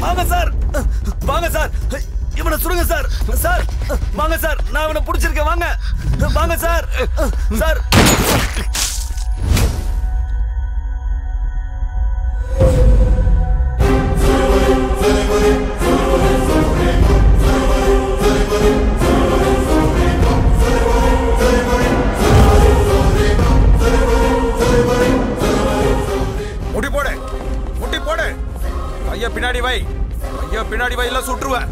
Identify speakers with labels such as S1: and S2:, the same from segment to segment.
S1: வாங்க சார் வாங்க சார் இவனை சுடுங்க சார் சார் வாங்க சார் நான் இவனை பிடிச்சிருக்கேன் வாங்க வாங்க சார் சார்
S2: முடி போடு முட்டி போடு கைய பின்னாடி வை கைய பின்னாடி வை இல்ல சுட்டுருவேன்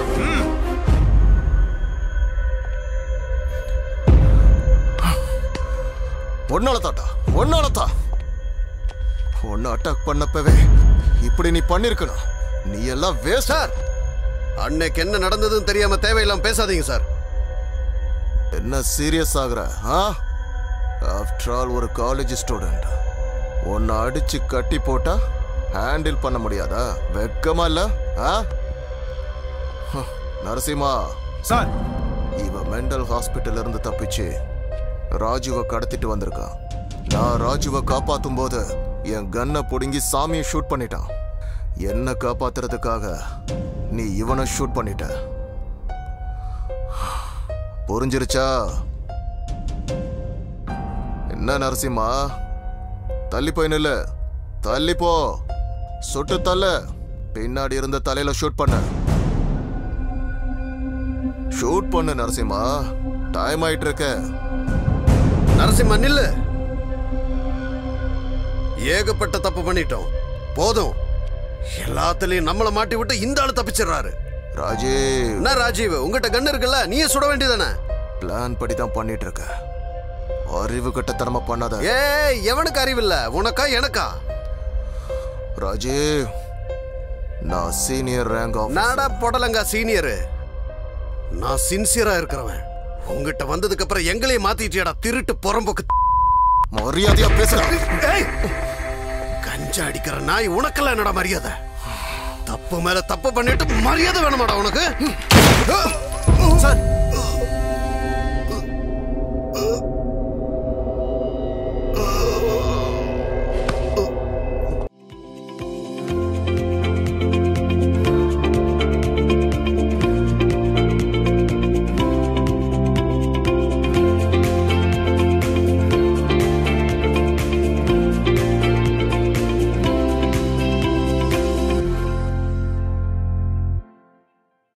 S3: ஒன்னால தாட்டா ஒன்னால தா ஒன்னு அட்டாக் பண்ணப்பவே இப்படி நீ பண்ணிருக்கணும் நீ எல்லாம் வேஸ்ட்
S4: சார் அன்னைக்கு என்ன நடந்ததுன்னு தெரியாம தேவையில்லாம பேசாதீங்க சார்
S3: என்ன சீரியஸ் ஆகுற ஆ ஆஃப்டர் ஆல் ஒரு காலேஜ் ஸ்டூடெண்ட் உன்னை அடிச்சு கட்டி போட்டா ஹேண்டில் பண்ண முடியாதா வெக்கமா இல்ல ஆ ஹ், நரசிம்மா
S2: சார்
S3: இவ மெண்டல் ஹாஸ்பிட்டல் இருந்து தப்பிச்சு ராஜுவை கடத்திட்டு வந்திருக்கான் நான் ராஜுவை காப்பாத்தும் போது என் கன்னை புடுங்கி சாமியை ஷூட் பண்ணிட்டான் என்ன காப்பாத்துறதுக்காக நீ இவனை ஷூட் பண்ணிட்ட புரிஞ்சிருச்சா என்ன நரசிம்மா தள்ளி போய் நில்லு தள்ளி போ சுட்டு தள்ள பின்னாடி இருந்த தலையில ஷூட் பண்ண ஷூட் பண்ணு நரசிம்மா டைம் ஆயிட்டு இருக்க
S4: நரசிம்மன் நில்லு ஏகப்பட்ட தப்பு பண்ணிட்டோம் போதும் எல்லாத்துலயும் நம்மள மாட்டி விட்டு இந்த ஆளு தப்பிச்சிடுறாரு
S3: ராஜீவ்
S4: என்ன ராஜீவ் உங்ககிட்ட கண்ணு இருக்குல்ல நீயே சுட வேண்டியதானே
S3: பிளான் படி தான் பண்ணிட்டு இருக்க அறிவு கட்டத்தனமா பண்ணாத
S4: ஏய் எவனுக்கு அறிவில்ல உனக்கா எனக்கா
S3: ராஜீவ் நான் சீனியர் ரேங்க் ஆஃப்
S4: நாடா பொடலங்கா சீனியரு நான் சின்சியரா இருக்கிறவன் உங்ககிட்ட வந்ததுக்கு அப்புறம் எங்களையும் மாத்திட்டியாடா திருட்டு புறம்போக்கு
S3: மரியாதையா பேசுற
S4: ஏய்! கஞ்சா அடிக்கிற நாய் உனக்கெல்லாம் என்னடா மரியாதை தப்பு மேல தப்பு பண்ணிட்டு மரியாதை வேணுமாடா உனக்கு
S2: சார்